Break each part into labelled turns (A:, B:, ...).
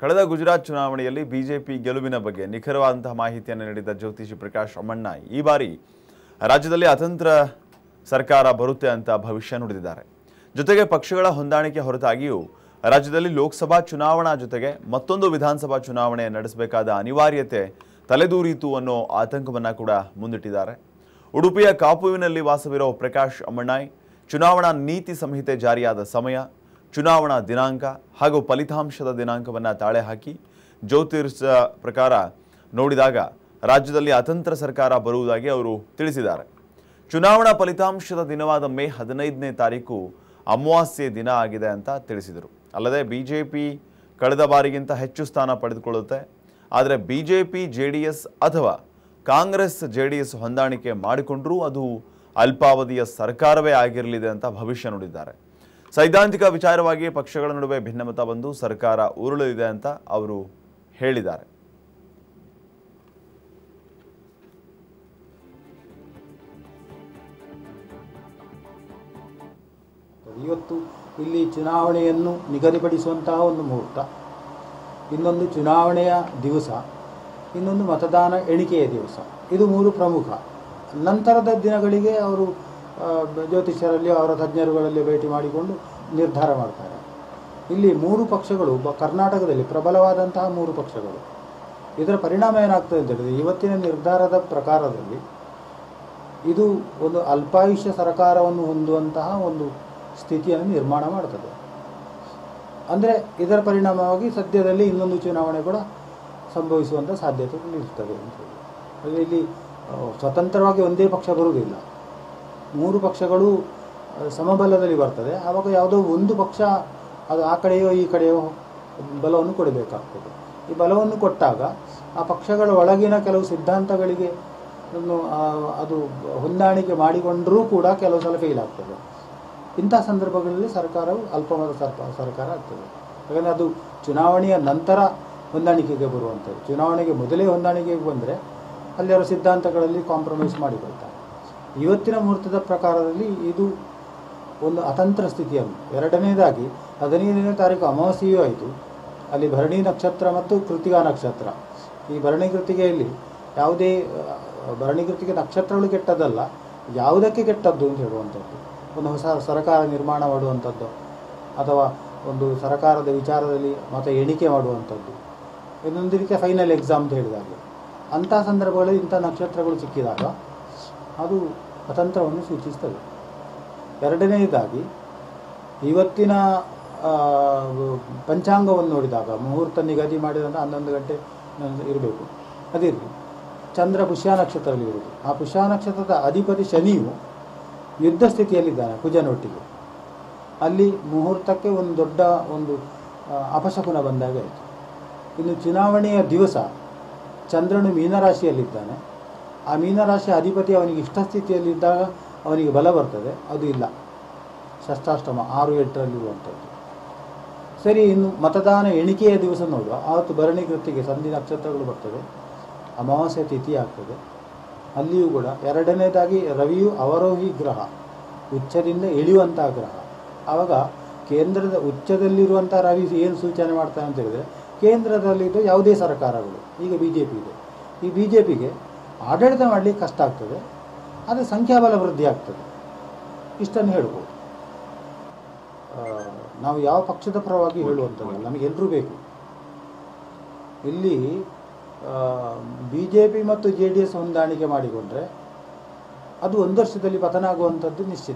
A: ಕಳೆದ ಗುಜರಾತ್ ಚುನಾವಣೆಯಲ್ಲಿ ಬಿಜೆಪಿ ಗೆಲುವಿನ ಬಗ್ಗೆ ನಿಖರವಾದಂತಹ ಮಾಹಿತಿಯನ್ನು ನೀಡಿದ ಜ್ಯೋತಿಷಿ ಪ್ರಕಾಶ್ ಅಮ್ಮಣ್ಣ ಈ ಬಾರಿ ರಾಜ್ಯದಲ್ಲಿ ಅತಂತ್ರ ಸರ್ಕಾರ ಬರುತ್ತೆ ಅಂತ ಭವಿಷ್ಯ ನುಡಿದಿದ್ದಾರೆ ಜೊತೆಗೆ ಪಕ್ಷಗಳ ಹೊಂದಾಣಿಕೆ ಹೊರತಾಗಿಯೂ ರಾಜ್ಯದಲ್ಲಿ ಲೋಕಸಭಾ ಚುನಾವಣಾ ಜೊತೆಗೆ ಮತ್ತೊಂದು ವಿಧಾನಸಭಾ ಚುನಾವಣೆ ನಡೆಸಬೇಕಾದ ಅನಿವಾರ್ಯತೆ ತಲೆದೂರಿತು ಅನ್ನೋ ಆತಂಕವನ್ನ ಕೂಡ ಮುಂದಿಟ್ಟಿದ್ದಾರೆ ಉಡುಪಿಯ ಕಾಪುವಿನಲ್ಲಿ ವಾಸವಿರೋ ಪ್ರಕಾಶ್ ಅಮ್ಮಣ್ಣಾಯ್ ಚುನಾವಣಾ ನೀತಿ ಸಂಹಿತೆ ಜಾರಿಯಾದ ಸಮಯ ಚುನಾವಣಾ ದಿನಾಂಕ ಹಾಗೂ ಫಲಿತಾಂಶದ ದಿನಾಂಕವನ್ನು ತಾಳೆ ಹಾಕಿ ಜ್ಯೋತಿರ್ಸ ಪ್ರಕಾರ ನೋಡಿದಾಗ ರಾಜ್ಯದಲ್ಲಿ ಅತಂತ್ರ ಸರ್ಕಾರ ಬರುವುದಾಗಿ ಅವರು ತಿಳಿಸಿದ್ದಾರೆ ಚುನಾವಣಾ ಫಲಿತಾಂಶದ ದಿನವಾದ ಮೇ ಹದಿನೈದನೇ ತಾರೀಕು ಅಮಾವಾಸ್ಯೆ ದಿನ ಆಗಿದೆ ಅಂತ ತಿಳಿಸಿದರು ಅಲ್ಲದೆ ಬಿಜೆಪಿ ಕಳೆದ ಬಾರಿಗಿಂತ ಹೆಚ್ಚು ಸ್ಥಾನ ಪಡೆದುಕೊಳ್ಳುತ್ತೆ ಆದರೆ ಬಿಜೆಪಿ ಜೆ ಡಿ ಎಸ್ ಅಥವಾ ಕಾಂಗ್ರೆಸ್ ಜೆ ಡಿ ಎಸ್ ಹೊಂದಾಣಿಕೆ ಮಾಡಿಕೊಂಡರೂ ಅದು ಅಲ್ಪಾವಧಿಯ ಸರ್ಕಾರವೇ ಆಗಿರಲಿದೆ ಅಂತ ಭವಿಷ್ಯ ನುಡಿದ್ದಾರೆ ಸೈದ್ಧಾಂತಿಕ ವಿಚಾರವಾಗಿ ಪಕ್ಷಗಳ ನಡುವೆ ಭಿನ್ನಮತ ಬಂದು ಸರ್ಕಾರ ಉರುಳಲಿದೆ ಅಂತ ಅವರು ಹೇಳಿದ್ದಾರೆ
B: ಇವತ್ತು ಇಲ್ಲಿ ಚುನಾವಣೆಯನ್ನು ನಿಗದಿಪಡಿಸುವಂತಹ ಒಂದು ಮುಹೂರ್ತ ಇನ್ನೊಂದು ಚುನಾವಣೆಯ ದಿವಸ ಇನ್ನೊಂದು ಮತದಾನ ಎಣಿಕೆಯ ದಿವಸ ಇದು ಮೂರು ಪ್ರಮುಖ ನಂತರದ ದಿನಗಳಿಗೆ ಅವರು ಆ, ಜ್ಯೋತಿಷ್ಯರಲ್ಲಿ ಅವರ ತಜ್ಞರುಗಳಲ್ಲಿ ಭೇಟಿ ಮಾಡಿಕೊಂಡು ನಿರ್ಧಾರ ಮಾಡ್ತಾರೆ ಇಲ್ಲಿ ಮೂರು ಪಕ್ಷಗಳು ಬ- ಕರ್ನಾಟಕದಲ್ಲಿ ಪ್ರಬಲವಾದಂತಹ ಮೂರು ಪಕ್ಷಗಳು ಇದರ ಪರಿಣಾಮ ಏನಾಗ್ತದೆ ಅಂತ ಹೇಳಿದ್ರೆ ಇವತ್ತಿನ ನಿರ್ಧಾರದ ಪ್ರಕಾರದಲ್ಲಿ ಇದು ಒಂದು ಅಲ್ಪಾಯುಷ್ಯ ಸರ್ಕಾರವನ್ನು ಹೊಂದುವಂತಹ ಒಂದು ಸ್ಥಿತಿಯನ್ನು ನಿರ್ಮಾಣ ಮಾಡ್ತದೆ ಅಂದರೆ ಇದರ ಪರಿಣಾಮವಾಗಿ ಸದ್ಯದಲ್ಲಿ ಇನ್ನೊಂದು ಚುನಾವಣೆ ಕೂಡ ಸಂಭವಿಸುವಂಥ ಸಾಧ್ಯತೆ ಇರ್ತದೆ ಅಂತ ಹೇಳಿ. ಅಲ್ಲಿ ಇಲ್ಲಿ ಆ, ಸ್ವತಂತ್ರವಾಗಿ ಒಂದೇ ಪಕ್ಷ ಬರುವುದಿಲ್ಲ ಮೂರು ಪಕ್ಷಗಳು ಆ, ಸಮಬಲದಲ್ಲಿ ಬರ್ತದೆ ಆವಾಗ ಯಾವುದೋ ಒಂದು ಪಕ್ಷ ಅದು ಆ ಕಡೆಯೋ ಈ ಕಡೆಯೋ ಬಲವನ್ನು ಕೊಡಬೇಕಾಗ್ತದೆ ಈ ಬಲವನ್ನು ಕೊಟ್ಟಾಗ ಆ ಪಕ್ಷಗಳ ಒಳಗಿನ ಕೆಲವು ಸಿದ್ಧಾಂತಗಳಿಗೆ ಅನ್ನು, ಆ, ಅದು ಹೊಂದಾಣಿಕೆ ಮಾಡಿಕೊಂಡರೂ ಕೂಡ ಕೆಲವು ಸಲ ಫೇಲ್ ಆಗ್ತದೆ ಇಂಥ ಸಂದರ್ಭಗಳಲ್ಲಿ ಸರ್ಕಾರವು ಅಲ್ಪಮತ ಸರ್ಕಾರ ಸರ್ಕಾರ ಆಗ್ತದೆ ಯಾಕಂದರೆ ಅದು ಚುನಾವಣೆಯ ನಂತರ ಹೊಂದಾಣಿಕೆಗೆ ಬರುವಂಥದ್ದು ಚುನಾವಣೆಗೆ ಮೊದಲೇ ಹೊಂದಾಣಿಕೆಗೆ ಬಂದರೆ ಅಲ್ಲಿ ಅವರ ಸಿದ್ಧಾಂತಗಳಲ್ಲಿ ಕಾಂಪ್ರಮೈಸ್ ಮಾಡಿಕೊಳ್ತಾರೆ ಇವತ್ತಿನ ಮುಹೂರ್ತದ ಪ್ರಕಾರದಲ್ಲಿ ಇದು ಒಂದು ಅತಂತ್ರ ಸ್ಥಿತಿಯನ್ನು ಎರಡನೇದಾಗಿ ಹದಿನೈದನೇ ತಾರೀಕು ಅಮಾವಾಸ್ಯೆಯೂ ಆಯಿತು ಅಲ್ಲಿ ಭರಣಿ ನಕ್ಷತ್ರ ಮತ್ತು ಕೃತಿಕಾ ನಕ್ಷತ್ರ ಈ ಭರಣಿ ಕೃತಿಗೆಯಲ್ಲಿ ಯಾವುದೇ ಆ, ಭರಣಿ ಕೃತಿಗೆ ನಕ್ಷತ್ರಗಳು ಕೆಟ್ಟದ್ದಲ್ಲ ಯಾವುದಕ್ಕೆ ಕೆಟ್ಟದ್ದು ಅಂತ ಹೇಳುವಂಥದ್ದು ಒಂದು ಹೊಸ ಸರ್ಕಾರ ನಿರ್ಮಾಣ ಮಾಡುವಂಥದ್ದು ಅಥವಾ ಒಂದು ಸರ್ಕಾರದ ವಿಚಾರದಲ್ಲಿ ಮತ ಎಣಿಕೆ ಮಾಡುವಂಥದ್ದು ಇನ್ನೊಂದು ರೀತಿಯ ಫೈನಲ್ ಎಕ್ಸಾಮ್ ಅಂತ ಹೇಳಿದಾಗ ಅಂಥ ಸಂದರ್ಭಗಳಲ್ಲಿ ಇಂಥ ನಕ್ಷತ್ರಗಳು ಸಿಕ್ಕಿದಾಗ ಅದು ಅತಂತ್ರವನ್ನು ಸೂಚಿಸ್ತದೆ ಎರಡನೆಯದಾಗಿ ಇವತ್ತಿನ ಆ, ಪಂಚಾಂಗವನ್ನು ನೋಡಿದಾಗ ಮುಹೂರ್ತ ನಿಗದಿ ಮಾಡಿದಂಥ ಹನ್ನೊಂದು ಗಂಟೆ ಇರಬೇಕು ಅದಿರಲಿ ಚಂದ್ರ ಪುಷ್ಯ ನಕ್ಷತ್ರದಲ್ಲಿ ಇರುವುದು ಆ ಪುಷ್ಯ ನಕ್ಷತ್ರದ ಅಧಿಪತಿ ಶನಿಯು ಯುದ್ಧ ಸ್ಥಿತಿಯಲ್ಲಿದ್ದಾನೆ ಕುಜನೊಟ್ಟಿಗೆ ಅಲ್ಲಿ ಮುಹೂರ್ತಕ್ಕೆ ಒಂದು ದೊಡ್ಡ ಒಂದು ಆ, ಅಪಶಕುನ ಬಂದಾಗ ಆಯಿತು ಇನ್ನು ಚುನಾವಣೆಯ ದಿವಸ ಚಂದ್ರನು ಮೀನರಾಶಿಯಲ್ಲಿದ್ದಾನೆ ಆ ಮೀನರಾಶಿಯ ಅಧಿಪತಿ ಅವನಿಗೆ ಇಷ್ಟ ಸ್ಥಿತಿಯಲ್ಲಿದ್ದಾಗ ಅವನಿಗೆ ಬಲ ಬರ್ತದೆ ಅದು ಇಲ್ಲ ಷಷ್ಟಾಷ್ಟಮ ಆರು ಎಂಟರಲ್ಲಿರುವಂಥದ್ದು ಸರಿ ಇನ್ನು ಮತದಾನ ಎಣಿಕೆಯ ದಿವಸ ನೋಡುವ ಆವತ್ತು ಭರಣಿ ಕೃತಿಗೆ ಸಂಧಿ ನಕ್ಷತ್ರಗಳು ಬರ್ತದೆ ಅಮಾವಾಸ್ಯೆ ತಿಥಿ ಆಗ್ತದೆ ಅಲ್ಲಿಯೂ ಕೂಡ ಎರಡನೇದಾಗಿ ರವಿಯು ಅವರೋಹಿ ಗ್ರಹ ಉಚ್ಚದಿಂದ ಇಳಿಯುವಂಥ ಗ್ರಹ ಆವಾಗ ಕೇಂದ್ರದ ಉಚ್ಚದಲ್ಲಿರುವಂಥ ರವಿ ಏನು ಸೂಚನೆ ಮಾಡ್ತಾನೆ ಅಂತ ಹೇಳಿದ್ರೆ ಕೇಂದ್ರದಲ್ಲಿದ್ದು ಯಾವುದೇ ಸರ್ಕಾರಗಳು ಈಗ ಬಿ ಜೆ ಪಿ ಇದೆ ಈ ಬಿ ಜೆ ಪಿಗೆ ಆಡಳಿತ ಮಾಡಲಿಕ್ಕೆ ಕಷ್ಟ ಆಗ್ತದೆ ಆದರೆ ಸಂಖ್ಯಾಬಲ ವೃದ್ಧಿ ಆಗ್ತದೆ ಇಷ್ಟನ್ನು ಹೇಳ್ಬೋದು ಆ, ನಾವು ಯಾವ ಪಕ್ಷದ ಪರವಾಗಿ ಹೇಳುವಂಥದ್ದು ನಮಗೆಲ್ಲರೂ ಬೇಕು ಇಲ್ಲಿ ಬಿ ಜೆ ಪಿ ಮತ್ತು ಜೆ ಡಿ ಎಸ್ ಹೊಂದಾಣಿಕೆ ಮಾಡಿಕೊಂಡ್ರೆ ಅದು ಒಂದು ವರ್ಷದಲ್ಲಿ ಪತನ ಆಗುವಂಥದ್ದು ನಿಶ್ಚಿತ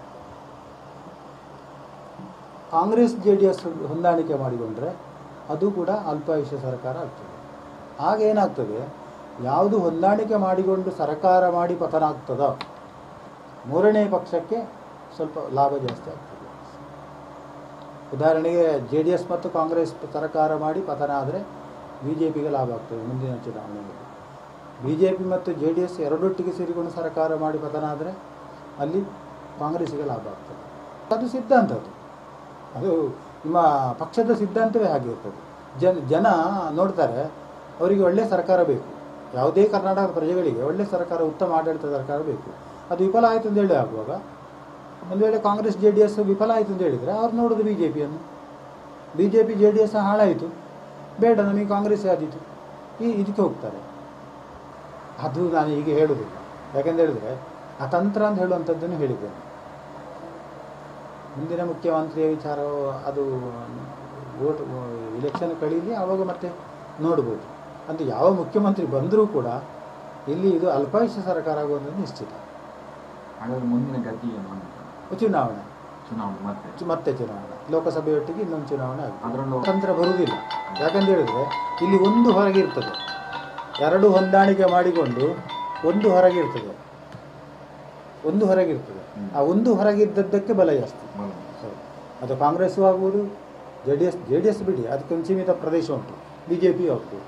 B: ಕಾಂಗ್ರೆಸ್ ಜೆ ಡಿ ಎಸ್ ಹೊಂದಾಣಿಕೆ ಮಾಡಿಕೊಂಡ್ರೆ ಅದು ಕೂಡ ಅಲ್ಪಾಯುಷ್ಯ ಸರ್ಕಾರ ಆಗ್ತದೆ ಆಗ ಏನಾಗ್ತದೆ ಯಾವುದು ಹೊಂದಾಣಿಕೆ ಮಾಡಿಕೊಂಡು ಸರ್ಕಾರ ಮಾಡಿ ಪತನ ಆಗ್ತದೋ ಮೂರನೇ ಪಕ್ಷಕ್ಕೆ ಸ್ವಲ್ಪ ಲಾಭ ಜಾಸ್ತಿ ಆಗ್ತದೆ ಉದಾಹರಣೆಗೆ ಜೆ ಡಿ ಎಸ್ ಮತ್ತು ಕಾಂಗ್ರೆಸ್ ಸರ್ಕಾರ ಮಾಡಿ ಪತನ ಆದರೆ ಬಿ ಜೆ ಪಿಗೆ ಲಾಭ ಆಗ್ತದೆ ಮುಂದಿನ ಚುನಾವಣೆಯಲ್ಲಿ ಬಿ ಜೆ ಪಿ ಮತ್ತು ಜೆ ಡಿ ಎಸ್ ಎರಡೊಟ್ಟಿಗೆ ಸೇರಿಕೊಂಡು ಸರ್ಕಾರ ಮಾಡಿ ಪತನ ಆದರೆ ಅಲ್ಲಿ ಕಾಂಗ್ರೆಸ್ಸಿಗೆ ಲಾಭ ಆಗ್ತದೆ ಅದು ಸಿದ್ಧಾಂತ ಅದು ಅದು ನಿಮ್ಮ ಪಕ್ಷದ ಸಿದ್ಧಾಂತವೇ ಹಾಗಿರ್ತದೆ ಜನ ಜನ ನೋಡ್ತಾರೆ ಅವರಿಗೆ ಒಳ್ಳೆಯ ಸರ್ಕಾರ ಬೇಕು ಯಾವುದೇ ಕರ್ನಾಟಕದ ಪ್ರಜೆಗಳಿಗೆ ಒಳ್ಳೆಯ ಸರ್ಕಾರ ಉತ್ತಮ ಆಡಳಿತ ಸರ್ಕಾರ ಬೇಕು ಅದು ವಿಫಲ ಆಯಿತು ಅಂತ ಹೇಳಿ ಆಗುವಾಗ ಒಂದು ವೇಳೆ ಕಾಂಗ್ರೆಸ್ ಜೆ ಡಿ ಎಸ್ ವಿಫಲ ಆಯಿತು ಅಂತ ಹೇಳಿದರೆ ಅವ್ರು ನೋಡೋದು ಬಿ ಜೆ ಪಿಯನ್ನು B J P J D S ಹಾಳಾಯಿತು ಬೇಡ ನಮಗೆ ಕಾಂಗ್ರೆಸ್ ಆದೀತು ಈ ಇದಕ್ಕೆ ಹೋಗ್ತಾರೆ ಅದು ನಾನು ಈಗ ಹೇಳುವುದಿಲ್ಲ ಯಾಕೆಂತ ಹೇಳಿದ್ರೆ ಅತಂತ್ರ ಅಂತ ಹೇಳುವಂಥದ್ದನ್ನು ಹೇಳಿದ್ದೇನೆ ಮುಂದಿನ ಮುಖ್ಯಮಂತ್ರಿಯ ವಿಚಾರ ಅದು ವೋಟ್ ಇಲೆಕ್ಷನ್ ಕಳೀಲಿ ಆವಾಗ ಮತ್ತೆ ನೋಡ್ಬೋದು ಅಂತ ಯಾವ ಮುಖ್ಯಮಂತ್ರಿ ಬಂದರೂ ಕೂಡ ಇಲ್ಲಿ ಇದು ಅಲ್ಪಾಯುಷ್ಯ ಸರ್ಕಾರ ಆಗುವುದು ನಿಶ್ಚಿತ
C: ಹಾಗಾದ್ರೆ ಮುಂದಿನ ಗತಿ ಏನು ಅಂತ
B: ಚುನಾವಣೆ
C: ಚುನಾವಣೆ ಮತ್ತೆ
B: ಚು- ಮತ್ತೆ ಚುನಾವಣೆ ಲೋಕಸಭೆಯೊಟ್ಟಿಗೆ ಇನ್ನೊಂದು ಚುನಾವಣೆ ಆಗುತ್ತೆ
C: ಅದರಲ್ಲೂ
B: ತಂತ್ರ ಬರುವುದಿಲ್ಲ ಯಾಕಂತ ಹೇಳಿದ್ರೆ ಇಲ್ಲಿ ಒಂದು ಹೊರಗೆ ಇರ್ತದೆ ಎರಡು ಹೊಂದಾಣಿಕೆ ಮಾಡಿಕೊಂಡು ಒಂದು ಹೊರಗೆ ಇರ್ತದೆ ಒಂದು ಹೊರಗೆ ಇರ್ತದೆ ಆ ಒಂದು ಹೊರಗಿದ್ದದ್ದಕ್ಕೆ ಬಲ ಜಾಸ್ತಿ
C: ಬಲ.
B: ಹೌದು. ಅದು ಕಾಂಗ್ರೆಸ್ಸು ಆಗ್ಬೋದು J D S J D S ಬಿಡಿ ಅದಕ್ಕೊಂದು ಸೀಮಿತ ಪ್ರದೇಶ ಉಂಟು ಬಿ ಜೆ ಪಿ ಆಗ್ಬೋದು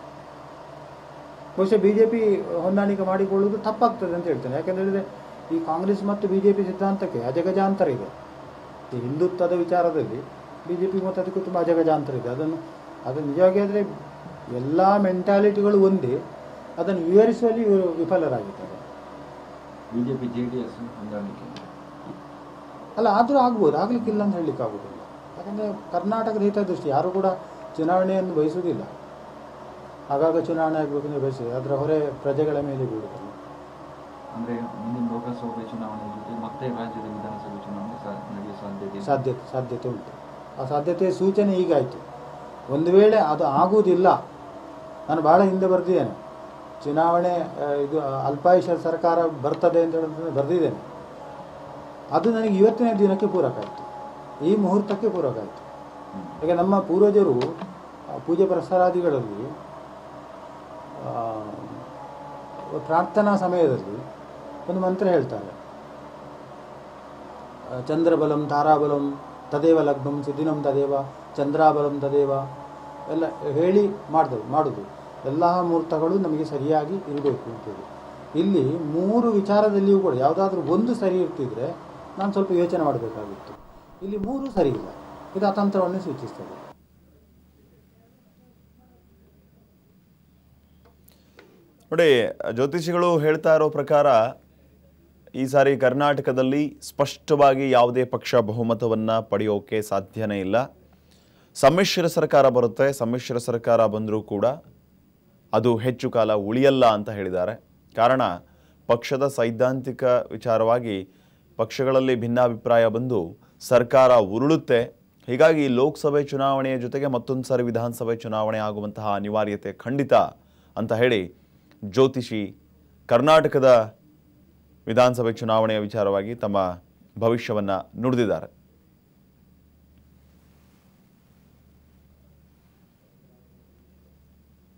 B: ಬಹುಶಃ ಬಿ ಜೆ ಪಿ ಹೊಂದಾಣಿಕೆ ಮಾಡಿಕೊಳ್ಳುವುದು ತಪ್ಪಾಗ್ತದೆ ಅಂತ ಹೇಳ್ತೇನೆ ಯಾಕಂತ ಹೇಳಿದ್ರೆ ಈ ಕಾಂಗ್ರೆಸ್ ಮತ್ತು ಬಿ ಜೆ ಪಿ ಸಿದ್ಧಾಂತಕ್ಕೆ ಅಜಗಜಾಂತರ ಇದೆ ಈ ಹಿಂದುತ್ವದ ವಿಚಾರದಲ್ಲಿ ಬಿ ಜೆ ಪಿ ಮತ್ತು ಅದಕ್ಕೂ ತುಂಬ ಅಜಗಜಾಂತರ ಇದೆ ಅದನ್ನು ಅದು ನಿಜವಾಗಿ ಆದರೆ ಎಲ್ಲ ಮೆಂಟಾಲಿಟಿಗಳು ಒಂದೇ ಅದನ್ನು ವಿವರಿಸುವಲ್ಲಿ ಇವರು ವಿಫಲರಾಗಿದ್ದಾರೆ
C: ಬಿಜೆಪಿ ಜೆ ಡಿ ಎಸ್ ಹೊಂದಾಣಿಕೆ
B: ಅಲ್ಲ ಆದರೂ ಆಗ್ಬೋದು ಆಗ್ಲಿಕ್ಕಿಲ್ಲ ಅಂತ ಹೇಳಲಿಕ್ಕೆ ಆಗೋದಿಲ್ಲ ಯಾಕಂದರೆ ಕರ್ನಾಟಕದ ಹಿತದೃಷ್ಟಿ ಯಾರು ಕೂಡ ಚುನಾವಣೆಯನ್ನು ಬಯಸುವುದಿಲ್ಲ ಆಗಾಗ ಚುನಾವಣೆ ಆಗಬೇಕಂದ್ರೆ ಬಯಸಿದೆ ಅದರ ಹೊರೆ ಪ್ರಜೆಗಳ ಮೇಲೆ ಬೀಳುತ್ತದೆ
C: ಅಂದ್ರೆ ಮುಂದಿನ ಲೋಕಸಭೆ ಚುನಾವಣೆ ಜೊತೆ ಮತ್ತೆ ರಾಜ್ಯದ ವಿಧಾನಸಭೆ ಚುನಾವಣೆ ಸಹ ನಡೆಯುವ ಸಾಧ್ಯತೆ ಇದೆ.
B: ಸಾಧ್ಯತೆ ಸಾಧ್ಯತೆ ಉಂಟು ಆ ಸಾಧ್ಯತೆಯ ಸೂಚನೆ ಹೀಗಾಯಿತು ಒಂದು ವೇಳೆ ಅದು ಆಗುವುದಿಲ್ಲ ನಾನು ಭಾಳ ಹಿಂದೆ ಬರೆದಿದ್ದೇನೆ ಚುನಾವಣೆ ಆ, ಇದು ಅಲ್ಪಾಯುಷ ಸರ್ಕಾರ ಬರ್ತದೆ ಅಂತ ಹೇಳಿ ಬರೆದಿದ್ದೇನೆ ಅದು ನನಗೆ ಇವತ್ತಿನ ದಿನಕ್ಕೆ ಪೂರಕ ಆಯಿತು ಈ ಮುಹೂರ್ತಕ್ಕೆ ಪೂರಕ ಆಯಿತು
C: ಹ್ಮ್.
B: ಈಗ ನಮ್ಮ ಪೂರ್ವಜರು ಆ, ಪೂಜೆ ಪ್ರಸಾರಾದಿಗಳಲ್ಲಿ ಆ, ಪ್ರಾರ್ಥನಾ ಸಮಯದಲ್ಲಿ ಒಂದು ಮಂತ್ರ ಹೇಳ್ತಾರೆ ಆ, ಚಂದ್ರಬಲಂ ತಾರಾಬಲಂ ತದೇವ ಲಗ್ನಂ ಸುದಿನಂ ತದೇವ ಚಂದ್ರಾಬಲಂ ತದೇವ ಎಲ್ಲ ಹೇಳಿ ಮಾಡ್ತದೆ ಮಾಡೋದು ಎಲ್ಲ ಮುಹೂರ್ತಗಳು ನಮಗೆ ಸರಿಯಾಗಿ ಇರಬೇಕು ಅಂತೇಳಿ ಇಲ್ಲಿ ಮೂರು ವಿಚಾರದಲ್ಲಿಯೂ ಕೂಡ ಯಾವುದಾದ್ರೂ ಒಂದು ಸರಿ ಇರ್ತಿದ್ರೆ ನಾನು ಸ್ವಲ್ಪ ಯೋಚನೆ ಮಾಡಬೇಕಾಗಿತ್ತು ಇಲ್ಲಿ ಮೂರು ಸರಿ ಇಲ್ಲ ಇದು ಅತಂತ್ರವನ್ನು ಸೂಚಿಸ್ತದೆ
A: ನೋಡಿ ಜ್ಯೋತಿಷಿಗಳು ಹೇಳ್ತಾ ಇರೋ ಪ್ರಕಾರ ಈ ಸಾರಿ ಕರ್ನಾಟಕದಲ್ಲಿ ಸ್ಪಷ್ಟವಾಗಿ ಯಾವುದೇ ಪಕ್ಷ ಬಹುಮತವನ್ನು ಪಡೆಯೋಕೆ ಸಾಧ್ಯನೇ ಇಲ್ಲ ಸಮ್ಮಿಶ್ರ ಸರ್ಕಾರ ಬರುತ್ತೆ ಸಮ್ಮಿಶ್ರ ಸರ್ಕಾರ ಬಂದರೂ ಕೂಡ ಅದು ಹೆಚ್ಚು ಕಾಲ ಉಳಿಯಲ್ಲ ಅಂತ ಹೇಳಿದ್ದಾರೆ ಕಾರಣ ಪಕ್ಷದ ಸೈದ್ಧಾಂತಿಕ ವಿಚಾರವಾಗಿ ಪಕ್ಷಗಳಲ್ಲಿ ಭಿನ್ನಾಭಿಪ್ರಾಯ ಬಂದು ಸರ್ಕಾರ ಉರುಳುತ್ತೆ ಹೀಗಾಗಿ ಲೋಕಸಭೆ ಚುನಾವಣೆಯ ಜೊತೆಗೆ ಮತ್ತೊಂದು ಸಾರಿ ವಿಧಾನಸಭೆ ಚುನಾವಣೆ ಆಗುವಂತಹ ಅನಿವಾರ್ಯತೆ ಖಂಡಿತ ಅಂತ ಹೇಳಿ ಜ್ಯೋತಿಷಿ ಕರ್ನಾಟಕದ ವಿಧಾನಸಭೆ ಚುನಾವಣೆಯ ವಿಚಾರವಾಗಿ ತಮ್ಮ ಭವಿಷ್ಯವನ್ನು ನುಡಿದಿದ್ದಾರೆ